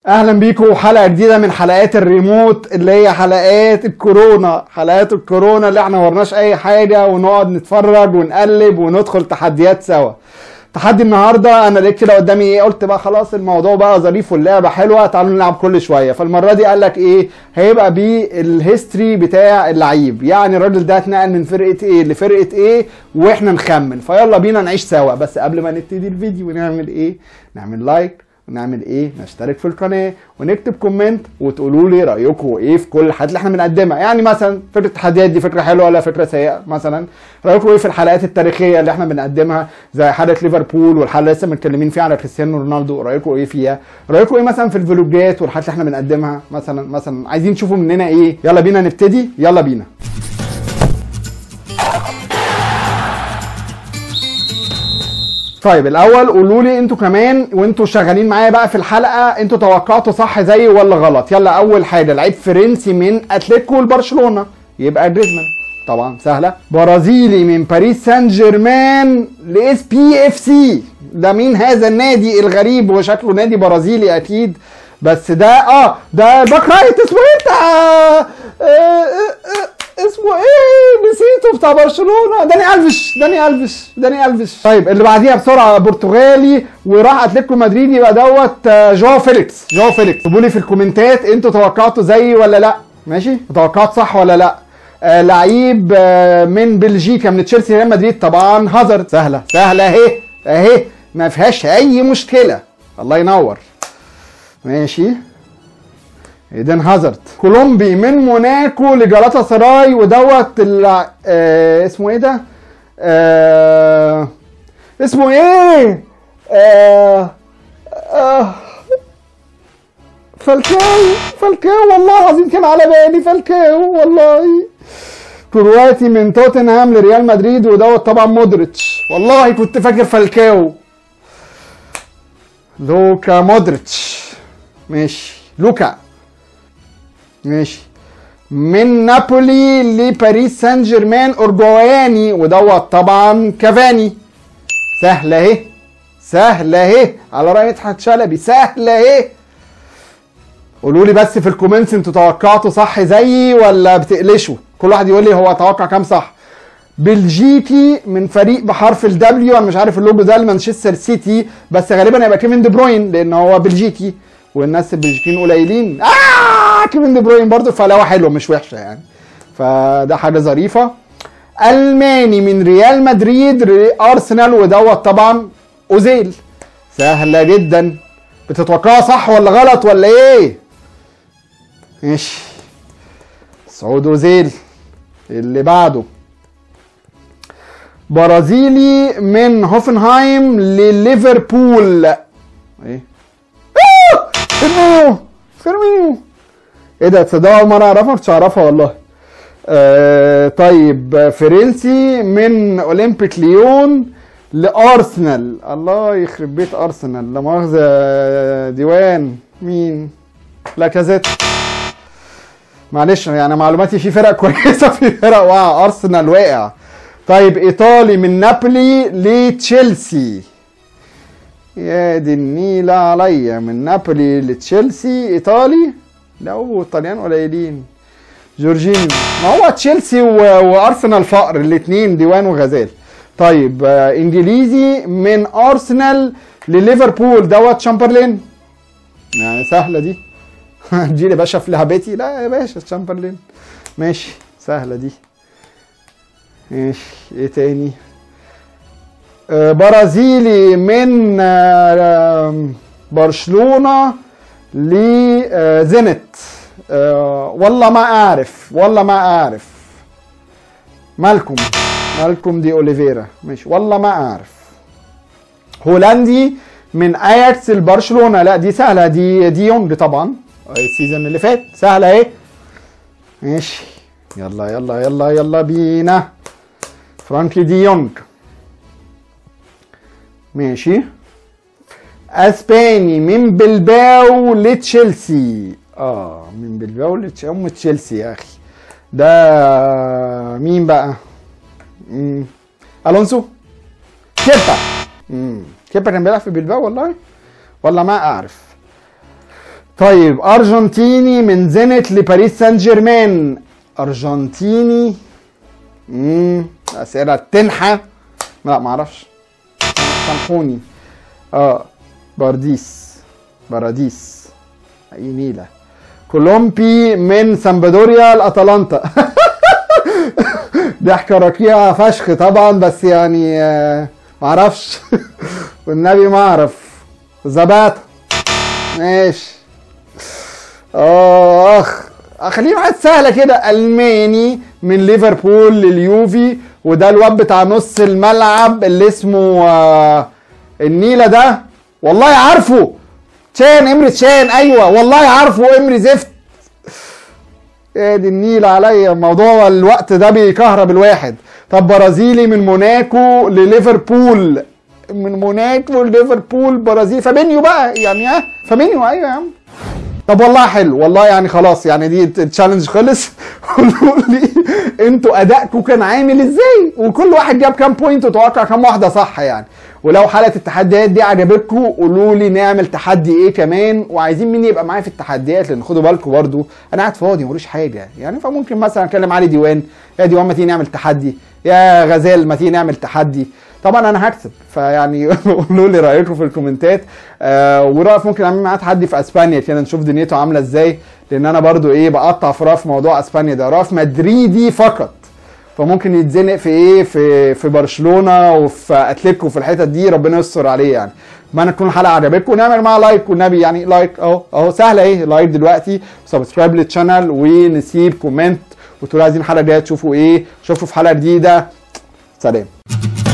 اهلا بيكم حلقه جديده من حلقات الريموت اللي هي حلقات الكورونا حلقات الكورونا اللي احنا ورناش اي حاجه ونقعد نتفرج ونقلب وندخل تحديات سوا تحدي النهارده انا لقيت كده قدامي ايه قلت بقى خلاص الموضوع بقى ظريف واللعبه حلوه تعالوا نلعب كل شويه فالمره دي قال لك ايه هيبقى بالهيستوري بتاع اللعيب يعني الراجل ده اتنقل من فرقه ايه لفرقه ايه واحنا نخمن فيلا بينا نعيش سوا بس قبل ما نبتدي الفيديو نعمل ايه نعمل لايك ونعمل ايه نشترك في القناه ونكتب كومنت وتقولوا لي رايكم ايه في كل الحاجات اللي احنا بنقدمها يعني مثلا فكره التحديات دي فكره حلوه ولا فكره سيئه مثلا رايكم ايه في الحلقات التاريخيه اللي احنا بنقدمها زي حلقه ليفربول والحلقه اللي لسه متكلمين فيها على كريستيانو رونالدو رايكم ايه فيها رايكم ايه مثلا في الفلوجات والحاجات اللي احنا بنقدمها مثلا مثلا عايزين تشوفوا مننا ايه يلا بينا نبتدي يلا بينا طيب الاول قولوا لي انتوا كمان وانتوا شغالين معايا بقى في الحلقه انتوا توقعتوا صح زيي ولا غلط يلا اول حاجه لعيب فرنسي من اتلتيكو لبرشلونه يبقى جريزمان طبعا سهله برازيلي من باريس سان جيرمان لاس بي اف سي ده مين هذا النادي الغريب وشكله نادي برازيلي اكيد بس ده اه ده باك رايت اسمه ايه آه آه آه اسمه ايه نسيته بتاع برشلونه داني الفيش داني الفيش داني الفيش طيب اللي بعديها بسرعه برتغالي وراح اتلتيكو مدريد يبقى دوت جواو فيليكس جواو فيليكس اكتبوا لي في الكومنتات انتوا توقعتوا زيي ولا لا ماشي توقعت صح ولا لا آه لعيب آه من بلجيكا من تشيلسي ريال مدريد طبعا هازارد سهله سهله اهي اهي ما فيهاش اي مشكله الله ينور ماشي ايدن هازارد كولومبي من موناكو لجالاتا سراي ودوت آه اسمه ايه ده؟ آه اسمه ايه؟ آه آه فالكاو فالكاو والله العظيم كان على بالي فالكاو والله كرواتي من توتنهام لريال مدريد ودوت طبعا مودريتش والله كنت فاكر فالكاو لوكا مودريتش ماشي لوكا ماشي من نابولي لباريس سان جيرمان اورجواني ودوت طبعا كافاني سهله اهي سهله اهي على راي مدحت شلبي سهله اهي قولوا لي بس في الكومنتس انتوا توقعتوا صح زيي ولا بتقلشوا كل واحد يقول لي هو توقع كام صح بلجيكي من فريق بحرف الدبليو انا مش عارف اللوجو ده لمانشستر سيتي بس غالبا هيبقى كيفن دي بروين لان هو بلجيكي والناس البلجيكيين قليلين آه كيفن دي بروين برضه فلاوه حلوه مش وحشه يعني فده حاجه ظريفه الماني من ريال مدريد ارسنال ودوت طبعا اوزيل سهله جدا بتتوقعها صح ولا غلط ولا ايه ماشي سعود اوزيل اللي بعده برازيلي من هوفنهايم لليفربول ايه فيرمينيو فيرمينيو ايه ده تصدقوا اول مره اعرفها ما كنتش اعرفها والله آه طيب فرنسي من اولمبيك ليون لارسنال الله يخرب بيت ارسنال لا مؤاخذه ديوان مين لاكازيت معلش يعني معلوماتي في فرق كويسه في فرق واقعه ارسنال واقع طيب ايطالي من نابولي لتشيلسي يا دي النيلة عليا من نابولي لتشيلسي ايطالي لا هو الطليان قليلين جورجينيو ما هو تشيلسي وارسنال فقر الاثنين ديوان وغزال طيب آه انجليزي من ارسنال لليفربول دوت شامبرلين يعني سهله دي دي يا باشا في لعبتي لا يا باشا شامبرلين ماشي سهله دي ماشي ايه تاني آه برازيلي من آه برشلونه لزينت آه والله ما اعرف والله ما اعرف مالكم مالكم دي اوليفيرا ماشي والله ما اعرف هولندي من اياكس لبرشلونه لا دي سهله دي دي يونج طبعا السيزون اللي فات سهله اهي ماشي يلا يلا يلا يلا بينا فرانكي دي يونج ماشي اسباني من بلباو لتشيلسي اه من بلباو لتشيلسي ام تشيلسي يا اخي ده مين بقى مم. الونسو كيبا مم. كيبا كان بيلعب في بلباو والله ولا ما اعرف طيب ارجنتيني من زينت لباريس سان جيرمان ارجنتيني امم اسئله تنحى لا معرفش سامحوني اه بارديس باراديس اي نيله كولومبي من سامبدوريا لاتلانتا ضحكه رقيقه فشخ طبعا بس يعني آه، معرفش والنبي ما اعرف زباتا ماشي اخ خلينا واحد سهله كده الماني من ليفربول لليوفي وده الواد بتاع نص الملعب اللي اسمه آه، النيله ده والله عارفه تشان امري تشان ايوه والله عارفه امري زفت ايه دي النيله عليا موضوع الوقت ده بيكهرب الواحد طب برازيلي من موناكو لليفربول من موناكو لليفربول برازيل فابينيو بقى يعني ها فابينيو ايوه يا عم طب والله حلو والله يعني خلاص يعني دي التشالنج خلص قولوا لي انتوا ادائكم كان عامل ازاي وكل واحد جاب كام بوينت وتوقع كام واحده صح يعني ولو حلقه التحديات دي عجبتكم قولوا لي نعمل تحدي ايه كمان وعايزين مين يبقى معايا في التحديات لان خدوا بالكم برضو انا قاعد فاضي ملوش حاجه يعني فممكن مثلا اكلم علي ديوان يا ديوان ما تيجي نعمل تحدي يا غزال ما تيجي نعمل تحدي طبعا انا هكسب فيعني قولوا لي رايكم في الكومنتات آه ورايك ممكن اعمل معاه تحدي في اسبانيا كده نشوف دنيته عامله ازاي لان انا برضو ايه بقطع في راف موضوع اسبانيا ده راف مدريدي فقط فممكن يتزنق في ايه في في برشلونه وفي اتلتيكو في الحتت دي ربنا يستر عليه يعني اتمنى تكون الحلقه عجبتكم ونعمل معاها لايك والنبي يعني لايك اهو اهو سهله ايه لايك دلوقتي سبسكرايب للشانل ونسيب كومنت وتقولوا عايزين الحلقه الجايه تشوفوا ايه شوفوا في حلقه جديده سلام